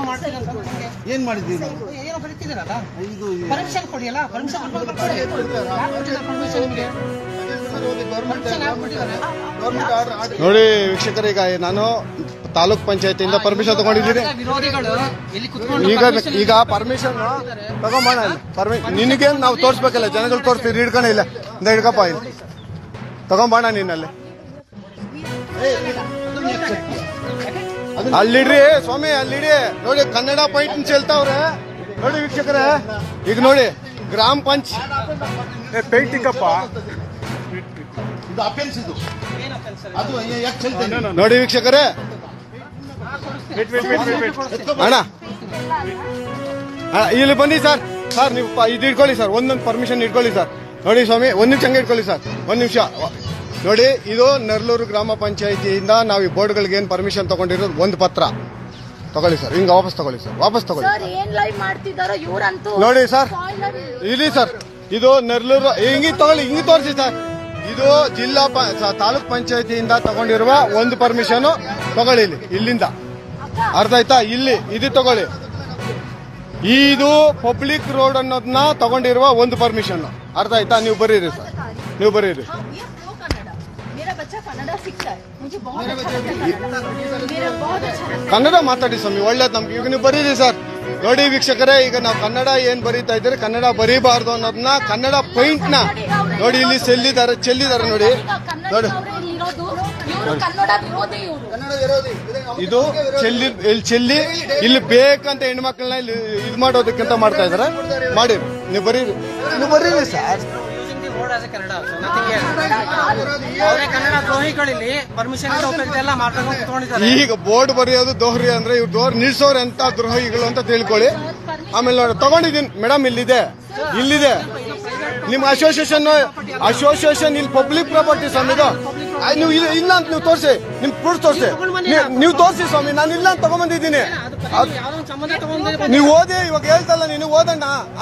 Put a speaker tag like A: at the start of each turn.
A: ಮಾಡ್ತೀನಿ ಅಂತ ನಿಮ್ಗೆ
B: ಏನ್ ಮಾಡಿದ್ದೀವಿ ನಾವು
A: ಏನೋ ಬರೀತಿದ್ದೀರಲ್ಲ
B: ಇದು
A: ಪರ್ಮಿಷನ್ ಕೊಡಿಯಲ್ಲ ಪರ್ಮಿಷನ್ ಪರ್ಮಿಷನ್ ನಿಮಗೆ ಪರ್ಮಿಷನ್ ಯಾರು ಕೊಟ್ಟಿದ್ದಾರೆ
C: ನೋಡಿ ವೀಕ್ಷಕರೇ ಈಗ ನಾನು ತಾಲೂಕ್ ಪಂಚಾಯತಿಯಿಂದ ಪರ್ಮಿಷನ್ ತಗೊಂಡಿದ್ದೀನಿ
A: ವಿರೋಧಿಗಳು ಇಲ್ಲಿ ಕುತ್ಕೊಂಡು
C: ಈಗ ಈಗ ಪರ್ಮಿಷನ್ ತಗೊಂಬೋಣ ಪರ್ಮಿ ನಿನಗೆ ನಾವು ತೋರಿಸ್ಬೇಕಲ್ಲ ಜನಗಳು ತೋರಿಸ್ತೀವಿ ಹಿಡ್ಕೊಂಡ ಇಲ್ಲ ಇಂದ ಹಿಡ್ಕಪ್ಪ ಇಲ್ಲಿ ತಗೊಂಬೋಣ ನೀನಲ್ಲಿ ಅಲ್ಲಿಡ್ರಿ ಸ್ವಾಮಿ ಅಲ್ಲಿಡಿ ನೋಡಿ ಕನ್ನಡ ಪಾಯಿಂಟ್ ಚೆಲ್ತಾವ್ರೆ ನೋಡಿ ವೀಕ್ಷಕರೇ ಈಗ ನೋಡಿ ಗ್ರಾಮ ಪಂಚ್ ಪೇಂಟಿಂಗಪ್ಪ
B: ಇದು ಅಫೆನ್ಸ್ ಇದು ಅದು ಯಾಕೆ ಚೆಲ್ತೇನೆ
C: ನೋಡಿ ವೀಕ್ಷಕರೇ ಅಣ್ಣ ಅಣ್ಣ, ಇಲ್ಲಿ ಬನ್ನಿ ಸರ್ ಸರ್ ನೀವು ಪ- ಇದು ಇಟ್ಕೊಳ್ಳಿ ಸರ್ ಒಂದೊಂದು ಪರ್ಮಿಷನ್ ಇಟ್ಕೊಳ್ಳಿ ಸರ್ ನೋಡಿ ಸ್ವಾಮಿ ಒಂದ್ ನಿಮಿಷ ಹಂಗೆ ಇಟ್ಕೊಳ್ಳಿ ಸರ್ ಒಂದ್ ನಿಮಿಷ ನೋಡಿ ಇದು ನೆರ್ಲೂರು ಗ್ರಾಮ ಪಂಚಾಯತಿಯಿಂದ ನಾವು ಈ ಬೋರ್ಡ್ಗಳಿಗೆ ಏನು ಪರ್ಮಿಷನ್ ತಗೊಂಡಿರೋದು ಒಂದು ಪತ್ರ ತಗೊಳ್ಳಿ ಸರ್ ಹಿಂಗೆ ವಾಪಸ್ ತಗೊಳ್ಳಿ ಸರ್ ವಾಪಸ್ ತಗೊಳ್ಳಿ
D: ಸರ್ ಏನ್ ಲೈವ್ ಮಾಡ್ತಿದಾರೋ ಇವ್ರಂತೂ
C: ನೋಡಿ ಸರ್
D: Spoiler.
C: ಇಲ್ಲಿ ಸರ್ ಇದು ನೆರ್ಲೂರು ಹಿಂಗಿ ತಗೊಳ್ಳಿ ಹಿಂಗೆ ತೋರಿಸಿ ಸರ್ ಇದು ಜಿಲ್ಲಾ ಪ- ಸ- ತಾಲೂಕ್ ಪಂಚಾಯತಿಯಿಂದ ತಗೊಂಡಿರುವ ಒಂದು ಪರ್ಮಿಷನ್ ತಗೊಳ್ಳಿ ಇಲ್ಲಿ ಇಲ್ಲಿಂದ ಅರ್ಥ ಆಯ್ತಾ ಇಲ್ಲಿ ಇದು ತಗೊಳ್ಳಿ ಇದು ಪಬ್ಲಿಕ್ ರೋಡ್ ಅನ್ನೋದನ್ನ ತಗೊಂಡಿರುವ ಒಂದು ಪರ್ಮಿಷನ್ ಅರ್ಥ ಆಯ್ತಾ ನೀವು ಬರೀರಿ ಸರ್ ನೀವು ಬರೀರಿ
D: हाँ, ये प्रो कन्नड़ा मेरा बच्चा कन्नड़ा सीखता है मुझे बहुत अच्छा लगता है कन्नड़ा मेरा बहुत अच्छा लगता है
C: ಕನ್ನಡ ಮಾತಾಡಿ ಸ್ವಾಮಿ ಒಳ್ಳೇದು ನಮ್ಗೆ ಈಗ ನೀವು ಬರೀರಿ ಸರ್ ನೋಡಿ ವೀಕ್ಷಕರೇ ಈಗ ನಾವು ಕನ್ನಡ ಏನ್ ಬರೀತಾ ಇದ್ದೀರಿ ಕನ್ನಡ ಬರೀಬಾರ್ದು ಅನ್ನೋದನ್ನ ಕನ್ನಡ ಪೈಂಟ್ ನ ನೋಡಿ ಇಲ್ಲಿ ಚೆಲ್ಲಿದ್ದಾರೆ ಚೆಲ್ಲಿದ್ದಾರೆ ನೋಡಿ
D: ಈಗ ಕನ್ನಡ
C: ನೋಡಿ
D: ಅವ್ರೇ ಇಲ್ಲಿರೋದು ಇವರು ಕನ್ನಡ ವಿರೋಧಿ ಇವರು
C: ಇದು ಚೆಲ್ಲಿ ಇಲ್ಲಿ ಚೆಲ್ಲಿ ಇಲ್ಲಿ ಬೇಕಂತ ಹೆಣ್ಮಕ್ಳನ್ನ ಇಲ್ಲಿ ಇದು ಮಾಡೋದಕ್ಕಿಂತ ಮಾಡ್ತಾ ಇದಾರೆ ಮಾಡಿ ನೀವು ಬರೀರಿ ನೀವು ಬರೀರಿ ಸರ್
A: ಕನ್ನಡ ಅವರೇ ಕನ್ನಡ ದ್ರೋಹಿಗಳಿಲ್ಲಿ ಪರ್ಮಿಷನ್ ಇಲ್ಲ ಉಪಯುಕ್ತ ಎಲ್ಲ ಮಾಡ್ಕೊಂಡು ಕುತ್ಕೊಂಡಿದ್ದಾರೆ
C: ಈಗ ಬೋರ್ಡ್ ಬರೆಯೋದು ದೋಹರಿ ಅಂದ್ರೆ ಇವ್ರು ದೋರ್ ನಿಲ್ಸೋರ್ ಅಂತ ದ್ರೋಹಿಗಳು ಅಂತ ತಿಳ್ಕೊಳ್ಳಿ ಆಮೇಲೆ ನೋಡಿ ತಗೊಂಡಿದ್ದೀನಿ ಮೇಡಮ್ ಇಲ್ಲಿದೆ ಇಲ್ಲಿದೆ ನಿಮ್ಮ ಅಸೋಸಿಯೇಷನ್ ಅಸೋಸಿಯೇಷನ್ ಇಲ್ಲಿ ಪಬ್ಲಿಕ್ ಪ್ರಾಪರ್ಟಿ ಸ್ವಾಮಿ ಇದು ಆ, ನೀವು ಇಲ್ಲ ಇಲ್ಲ ಅಂತ ನೀವು ತೋರಿಸಿ ನಿಮ್ ಪ್ರೂಫ್ ತೋರಿಸಿ ನೀವು ತೋರಿಸಿ ಸ್ವಾಮಿ ನಾನು ಇಲ್ಲ ಅಂತ ತಗೊಂಬಂದಿದ್ದೀನಿ
A: ಯಾವ್ದೋ ಒಂದು ಸಂಬಂಧ ತಗೊಂಡು
C: ನೀವು ಓದಿ ಇವಾಗ ಹೇಳ್ತಲ್ಲ ನೀನು ಓದಣ್ಣ